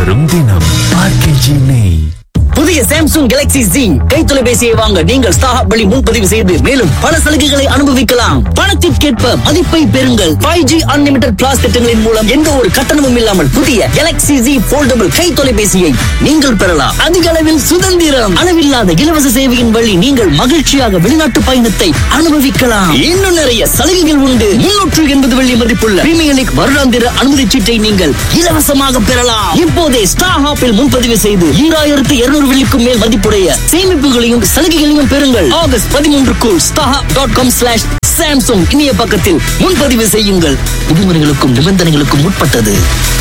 வரும் தினம் ஆர்கேஜி நெய் புதிய சாம்சங் கேலக்ஸி Z கை தொலைபேசியை வாங்க நீங்கள் ஸ்டாஹப் வழி முன்பதிவு செய்து மேலும் பல சலுகைகளை அனுபவிக்கலாம் பணத்திற்கேற்ப மதிப்பை பெறுங்கள் ஃபைவ் ஜி அன்லிமிடெட் பிளாஸ் திட்டங்களின் மூலம் எந்த ஒரு கட்டணமும் இல்லாமல் புதிய கேலக்ஸி Z போல்டபிள் கை தொலைபேசியை நீங்கள் பெறலாம் அதிக அளவில் சுதந்திரம் அளவில்லாத இலவச சேவையின் வழி நீங்கள் மகிழ்ச்சியாக வெளிநாட்டு பயணத்தை அனுபவிக்கலாம் இன்னும் நிறைய சலுகைகள் உண்டு முன்னூற்று எண்பது வெள்ளி மதிப்புள்ள பிரீமியர் லீக் வருடாந்திர அனுமதி சீட்டை நீங்கள் இலவசமாக பெறலாம் இப்போதே ஸ்டார் ஹாப்பில் முன்பதிவு செய்து ஈராயிரத்து இருநூறு வெள்ளிக்கும் மேல் மதிப்புடைய சேமிப்புகளையும் சலுகைகளையும் பெறுங்கள் ஆகஸ்ட் பதிமூன்றுக்குள் star dot com slash Samsung இணைய பக்கத்தில் முன்பதிவு செய்யுங்கள் விதிமுறைகளுக்கும் நிபந்தனைகளுக்கும் உட்பட்டது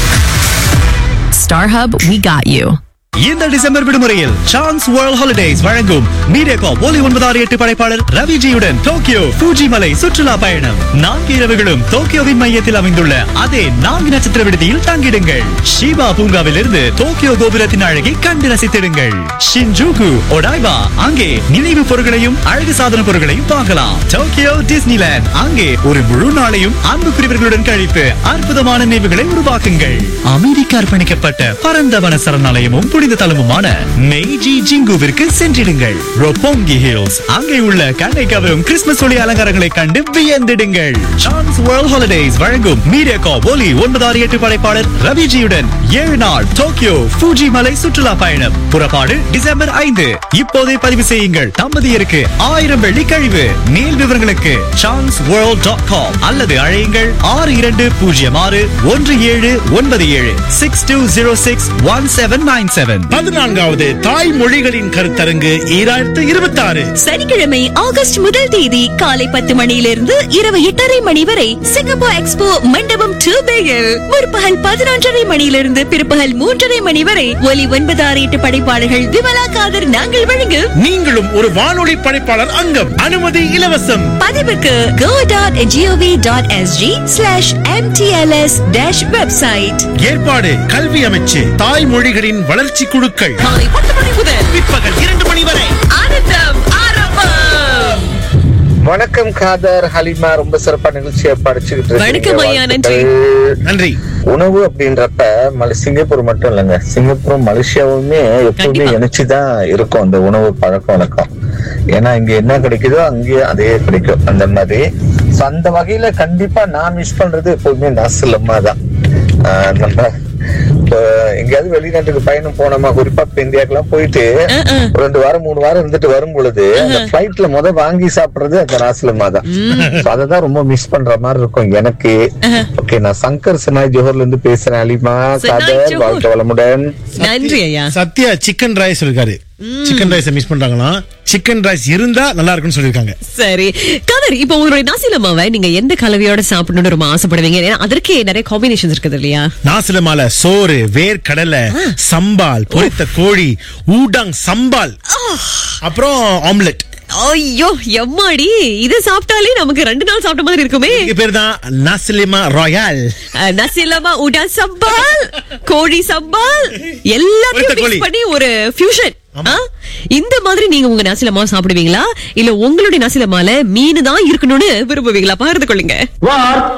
StarHub, we got you. இந்த டிசம்பர் விடுமுறையில் சான்ஸ் வேர்ல்ட் ஹாலிடேஸ் வழங்கும் மீடியாகா ஒலி ஒன்பதாறு எட்டு படைப்பாளர் ரவிஜியுடன் டோக்கியோ பூஜி மலை சுற்றுலா பயணம் நான்கு இரவுகளும் டோக்கியோவின் மையத்தில் அமைந்துள்ள அதே நான்கு நட்சத்திர விடுதியில் தங்கிடுங்கள் ஷிபா பூங்காவில் இருந்து டோக்கியோ கோபுரத்தின் அழகை கண்டு ரசித்திடுங்கள் ஷின்ஜூகு ஒடாய்பா அங்கே நினைவு பொருட்களையும் அழகு சாதன பொருட்களையும் வாங்கலாம் டோக்கியோ டிஸ்னிலேண்ட் அங்கே ஒரு முழு நாளையும் அன்புக்குரியவர்களுடன் கழித்து அற்புதமான நினைவுகளை உருவாக்குங்கள் அமெரிக்க அர்ப்பணிக்கப்பட்ட பரந்த வன சரணாலயமும் புனித தலமுமான மெய்ஜி ஜிங்குவிற்கு சென்றிடுங்கள் ரொப்போங்கி ஹில்ஸ் அங்கே உள்ள கண்ணை கவரும் கிறிஸ்துமஸ் ஒளி அலங்காரங்களை கண்டு வியந்திடுங்கள் சான்ஸ் வேர்ல்ட் ஹாலிடேஸ் வழங்கும் மீடியாகா ஒலி ஒன்பதாறு எட்டு படைப்பாளர் ரவிஜியுடன் ஏழு நாள் டோக்கியோ ஃபூஜி மலை சுற்றுலா பயணம் புறப்பாடு டிசம்பர் ஐந்து இப்போதே பதிவு செய்யுங்கள் தம்பதியருக்கு ஆயிரம் வெள்ளி கழிவு மேல் விவரங்களுக்கு சான்ஸ் வேர்ல்ட் டாட் காம் அல்லது அழையுங்கள் ஆறு இரண்டு பூஜ்ஜியம் ஆறு ஒன்று ஏழு ஒன்பது ஏழு six two zero six one seven nine seven பதினான்காவது தாய் மொழிகளின் கருத்தரங்கு ஈராயிரத்து இருபத்தி ஆறு சனிக்கிழமை ஆகஸ்ட் முதல் தேதி காலை பத்து மணியிலிருந்து இரவு எட்டரை மணி வரை சிங்கப்பூர் எக்ஸ்போ மண்டபம் டூ பேயில் முற்பகல் பதினொன்றரை மணியிலிருந்து பிற்பகல் மூன்றரை மணி வரை ஒலி ஒன்பது ஆறு எட்டு படைப்பாளர்கள் விமலா காதர் நாங்கள் வழங்கு நீங்களும் ஒரு வானொலி படைப்பாளர் அங்கம் அனுமதி இலவசம் பதிவுக்கு go dot GOV dot SG slash MTLS dash website ஏற்பாடு கல்வி அமைச்சு தாய் மொழிகளின் வளர்ச்சி குழுக்கள் காலை பத்து மணி முதல் பிற்பகல் இரண்டு மணி வரை ஆனந்தம் ஆரம்பம் வணக்கம் காதர் ஹலிமா ரொம்ப சிறப்பா நிகழ்ச்சி படிச்சுக்கிட்டு இருக்கீங்க. வணக்கம் ஐயா, நன்றி. வாழ்த்துக்கள். நன்றி உணவு அப்படின்றப்ப மல சிங்கப்பூர் மட்டும் இல்லைங்க சிங்கப்பூரும் மலேசியாவுமே எப்பவுமே கண்டிப்பா. இணைச்சுதான் இருக்கும் அந்த உணவு பழக்க வழக்கம் ஏன்னா இங்க என்ன கிடைக்குதோ அங்கேயே அதே கிடைக்கும் அந்த மாதிரி So, அந்த வகையில கண்டிப்பா நான் மிஸ் பண்றது எப்பவுமே நசுலமா தான் ஆஹ் நம்ம இப்போ எங்கேயாவது வெளிநாட்டுக்கு பயணம் போனோமா குறிப்பா இப்ப இந்தியாக்கெல்லாம் போயிட்டு ஒரு ரெண்டு வாரம் மூணு வாரம் இருந்துட்டு வரும் பொழுது அந்த பிளைட்ல முத வாங்கி சாப்பிடுறது அந்த நாசிலமா தான் So, அததான் ரொம்ப மிஸ் பண்ற மாதிரி இருக்கும் எனக்கு ஓகே நான் சங்கர் சினாய் ஜோஹர்ல இருந்து பேசுறேன் அலிமா சினாய் காதர் ஜோஹர். வாழ்க்கை வளமுடன் நன்றி ஐயா சத்யா சிக்கன் ரைஸ் இருக்காரு சிக்கன் ரைஸ் மிஸ் பண்றாங்களா சிக்கன் ரைஸ் இருந்தா நல்லா இருக்கும்னு சொல்லிருக்காங்க சரி கதர் இப்போ உங்களுடைய நாசிலமாவை நீங்க எந்த கலவையோட சாப்பிடணும்னு ரொம்ப ஆசைப்படுவீங்க ஏன்னா அதற்கே நிறைய காம்பினேஷன்ஸ் இருக்குது இல்லையா நாசிலமால சோறு வேர்க்கடலை சம்பால் பொரித்த கோழி ஊடாங் சம்பால் அப்புறம் ஆம்லெட் ஐயோ எம்மாடி இதை சாப்பிட்டாலே நமக்கு ரெண்டு நாள் சாப்பிட்ட மாதிரி இருக்குமே இதுக்கு பேர் தான் நாசிலிமா ராயல் அஹ், நசிலமா உடா சம்பால் கோழி சம்பால் எல்லாத்தையும் பொரித்த கோழி. mix பண்ணி ஒரு ஃபியூஷன் இந்த மாதிரி நீங்க உங்க நசிலமா சாப்பிடுவீங்களா இல்ல உங்களுடைய நசிலமால மீன் தான் இருக்கணும்னு விரும்புவீங்களா பகிர்ந்து கொள்ளுங்க